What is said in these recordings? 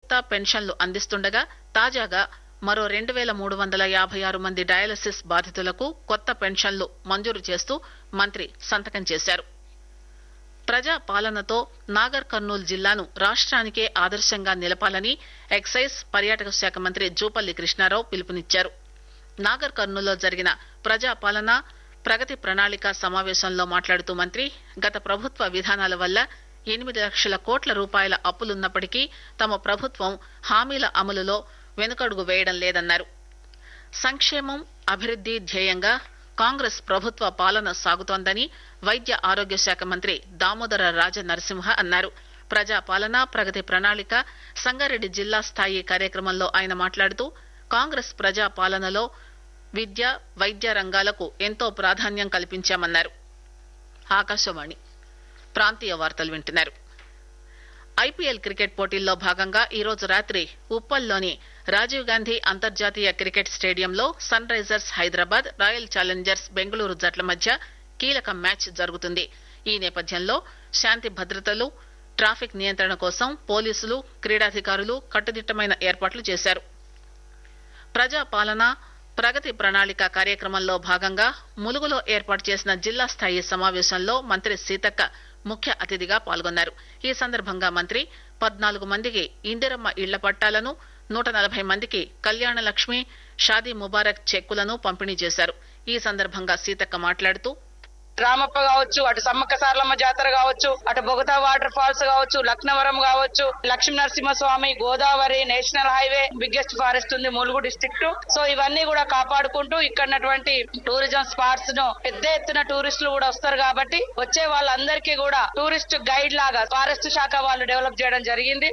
సంయుక్త పెన్షన్లు అందిస్తుండగా తాజాగా మరో రెండు వేల మూడు వందల యాభై ఆరు మంది డయాలసిస్ బాధితులకు కొత్త పెన్షన్లు మంజూరు చేస్తూ మంత్రి సంతకం చేశారు ప్రజా పాలనతో నాగర్ కర్నూలు జిల్లాను రాష్ట్రానికే ఆదర్శంగా నిలపాలని ఎక్సైజ్ పర్యాటక శాఖ మంత్రి జూపల్లి కృష్ణారావు పిలుపునిచ్చారు నాగర్ కర్నూలులో జరిగిన ప్రజా పాలన ప్రగతి ప్రణాళిక సమావేశంలో మాట్లాడుతూ మంత్రి గత ప్రభుత్వ విధానాల వల్ల ఎనిమిది లక్షల కోట్ల రూపాయల అప్పులున్నప్పటికీ తమ ప్రభుత్వం హామీల అమలులో వెనుకడుగు వేయడం లేదన్నారు సంక్షేమం అభివృద్ది ధ్యేయంగా కాంగ్రెస్ ప్రభుత్వ పాలన సాగుతోందని వైద్య ఆరోగ్య శాఖ మంత్రి దామోదర రాజ నరసింహ అన్నారు ప్రజా పాలన ప్రగతి ప్రణాళిక సంగారెడ్డి జిల్లా స్థాయి కార్యక్రమంలో ఆయన మాట్లాడుతూ కాంగ్రెస్ ప్రజా పాలనలో విద్య వైద్య రంగాలకు ఎంతో ప్రాధాన్యం కల్పించామన్నారు ఆకాశవాణి ప్రాంతీయ వార్తలు వింటున్నారు ఐపీఎల్ క్రికెట్ పోటీల్లో భాగంగా ఈ రోజు రాత్రి ఉప్పల్లోని రాజీవ్ గాంధీ అంతర్జాతీయ క్రికెట్ స్టేడియంలో Sunrisers Hyderabad Royal Challengers Bengaluru జట్ల మధ్య కీలక మ్యాచ్ జరుగుతుంది ఈ నేపథ్యంలో శాంతి భద్రతలు ట్రాఫిక్ నియంత్రణ కోసం పోలీసులు క్రీడాధికారులు కట్టుదిట్టమైన ఏర్పాట్లు చేశారు ప్రజా పాలన ప్రగతి ప్రణాళిక కార్యక్రమంలో భాగంగా ములుగులో ఏర్పాటు చేసిన జిల్లా స్థాయి సమావేశంలో మంత్రి సీతక్క ముఖ్య అతిథిగా పాల్గొన్నారు ఈ సందర్భంగా మంత్రి పద్నాలుగు మందికి ఇందిరమ్మ ఇళ్ల పట్టాలను నూట నలభై మందికి కళ్యాణ లక్ష్మి షాదీ ముబారక్ చెక్కులను పంపిణీ చేశారు ఈ సందర్భంగా సీతక్క మాట్లాడుతూ రామప్ప కావచ్చు అటు సమ్మక్క సారలమ్మ జాతర కావచ్చు అటు బొగతా వాటర్ ఫాల్స్ కావచ్చు లక్నవరం కావచ్చు Lakshmi Narasimhaswamy Godavari national highway biggest forest ఉంది ములుగు డిస్ట్రిక్ట్ సో ఇవన్నీ కూడా కాపాడుకుంటూ ఇక్కడటువంటి టూరిజం స్పాట్స్ ను పెద్ద ఎత్తున టూరిస్టులు కూడా వస్తారు కాబట్టి వచ్చే వాళ్ళందరికీ కూడా టూరిస్ట్ గైడ్ లాగా ఫారెస్ట్ శాఖ వాళ్ళు డెవలప్ చేయడం జరిగింది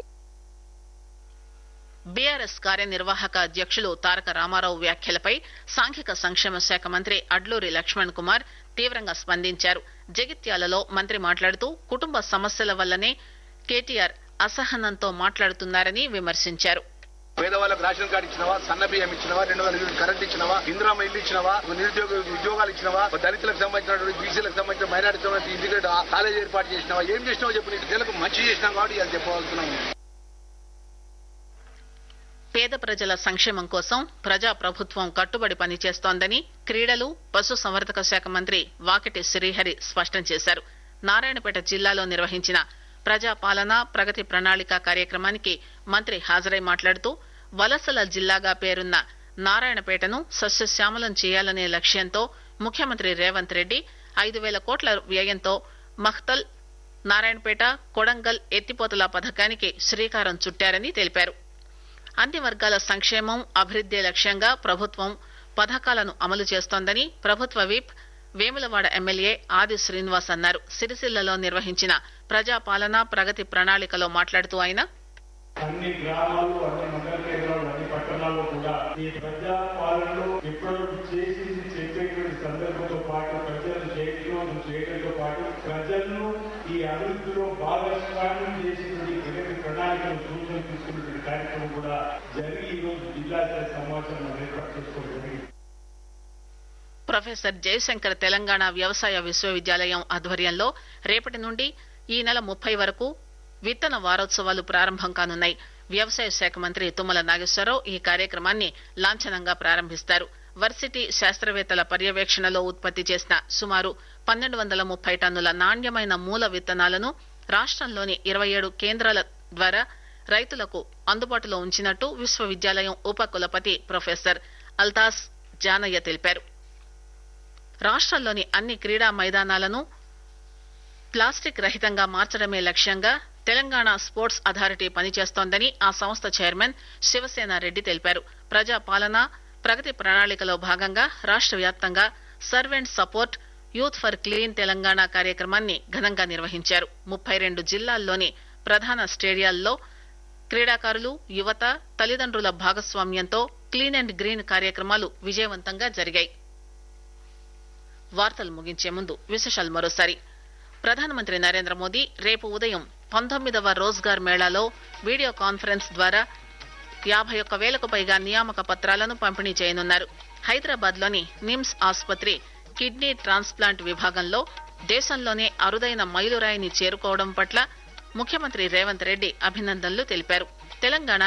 బీఆర్ఎస్ కార్యనిర్వాహక అధ్యక్షులు తారక రామారావు వ్యాఖ్యలపై సాంఘిక సంక్షేమ శాఖ మంత్రి అడ్లూరి లక్ష్మణ్ కుమార్ తీవ్రంగా స్పందించారు జగిత్యాలలో మంత్రి మాట్లాడుతూ కుటుంబ సమస్యల వల్లనే కేటీఆర్ అసహనంతో మాట్లాడుతున్నారని విమర్శించారు పేదవాళ్ళకు రేషన్ కార్డు ఇచ్చినవా సన్న బియ్యం ఇచ్చినవా రెండు వందల యూనిట్ కరెంట్ ఇచ్చినవా ఇందిరామ ఇల్లు ఇచ్చినవా నిరుద్యోగ ఉద్యోగాలు ఇచ్చినవా దళితులకు సంబంధించినటువంటి బీసీలకు సంబంధించిన మైనారిటీ సంబంధించిన ఇంటిగ్రేట్ కాలేజ్ ఏర్పాటు చేసినవా ఏం చేసినావో చెప్పు నీకు ప్రజలకు మంచి చేసినాం కాబట్టి అది చెప్పవలసినాం పేద ప్రజల సంక్షేమం కోసం ప్రజా ప్రభుత్వం కట్టుబడి పనిచేస్తోందని క్రీడలు పశు సంవర్ధక శాఖ మంత్రి వాకిటి శ్రీహరి స్పష్టం చేశారు నారాయణపేట జిల్లాలో నిర్వహించిన ప్రజా పాలన ప్రగతి ప్రణాళిక కార్యక్రమానికి మంత్రి హాజరై మాట్లాడుతూ వలసల జిల్లాగా పేరున్న నారాయణపేటను సస్యశ్యామలం చేయాలనే లక్ష్యంతో ముఖ్యమంత్రి రేవంత్ రెడ్డి ఐదు వేల కోట్ల వ్యయంతో మఖ్తల్ నారాయణపేట కొడంగల్ ఎత్తిపోతల పథకానికి శ్రీకారం చుట్టారని తెలిపారు అన్ని వర్గాల సంక్షేమం అభివృద్దే లక్ష్యంగా ప్రభుత్వం పథకాలను అమలు చేస్తోందని ప్రభుత్వ విప్ వేములవాడ ఎమ్మెల్యే ఆది శ్రీనివాస్ అన్నారు సిరిసిల్లలో నిర్వహించిన ప్రజా పాలన ప్రగతి ప్రణాళికలో మాట్లాడుతూ ఆయన అన్ని గ్రామాలు అన్ని మండల కేంద్రాలు అన్ని పట్టణాల్లో కూడా ఈ ప్రజా పాలనలో ఇప్పటివరకు చేసింది చెప్పేటువంటి సందర్భంతో పాటు ప్రజలను చేయడం చేయడంతో పాటు ప్రజలను ఈ అభివృద్ధిలో భాగస్వామ్యం చేసినటువంటి ప్రగతి ప్రణాళికను సూచనలు తీసుకున్నటువంటి కార్యక్రమం కూడా జరిగి ఈ రోజు జిల్లా స్థాయి సమాచారం ఏర్పాటు చేసుకోవడం జరిగింది ప్రొఫెసర్ జయశంకర్ తెలంగాణ వ్యవసాయ విశ్వవిద్యాలయం ఆధ్వర్యంలో రేపటి నుండి ఈ నెల ముప్పై వరకు విత్తన వారోత్సవాలు ప్రారంభం కానున్నాయి వ్యవసాయ శాఖ మంత్రి తుమ్మల నాగేశ్వరరావు ఈ కార్యక్రమాన్ని లాంఛనంగా ప్రారంభిస్తారు వర్సిటీ శాస్త్రవేత్తల పర్యవేక్షణలో ఉత్పత్తి చేసిన సుమారు పన్నెండు వందల ముప్పై టన్నుల నాణ్యమైన మూల విత్తనాలను రాష్టంలోని ఇరవై ఏడు కేంద్రాల ద్వారా రైతులకు అందుబాటులో ఉంచినట్టు విశ్వవిద్యాలయం ఉప కులపతి ప్రొఫెసర్ అల్తాస్ జానయ్య తెలిపారు రాష్టంలోని అన్ని క్రీడా మైదానాలను ప్లాస్టిక్ రహితంగా మార్చడమే లక్ష్యంగా తెలంగాణ స్పోర్ట్స్ అథారిటీ పనిచేస్తోందని ఆ సంస్థ చైర్మన్ శివసేన రెడ్డి తెలిపారు ప్రజా పాలన ప్రగతి ప్రణాళికలో భాగంగా రాష్ట వ్యాప్తంగా serve and support youth for clean Telangana కార్యక్రమాన్ని ఘనంగా నిర్వహించారు ముప్పై రెండు జిల్లాల్లోని ప్రధాన స్టేడియాల్లో క్రీడాకారులు యువత తల్లిదండ్రుల భాగస్వామ్యంతో క్లీన్ అండ్ గ్రీన్ కార్యక్రమాలు విజయవంతంగా జరిగాయి వార్తలు ముగించే ముందు విశేషాలు మరోసారి ప్రధానమంత్రి నరేంద్ర మోదీ రేపు ఉదయం పంతొమ్మిదవ రోజ్గార్ మేళాలో వీడియో కాన్ఫరెన్స్ ద్వారా యాభై ఒక్క వేలకు పైగా నియామక పత్రాలను పంపిణీ చేయనున్నారు హైదరాబాద్ లోని నిమ్స్ ఆసుపత్రి కిడ్నీ ట్రాన్స్ప్లాంట్ విభాగంలో దేశంలోనే అరుదైన మైలురాయిని చేరుకోవడం పట్ల ముఖ్యమంత్రి రేవంత్ రెడ్డి అభినందనలు తెలిపారు తెలంగాణ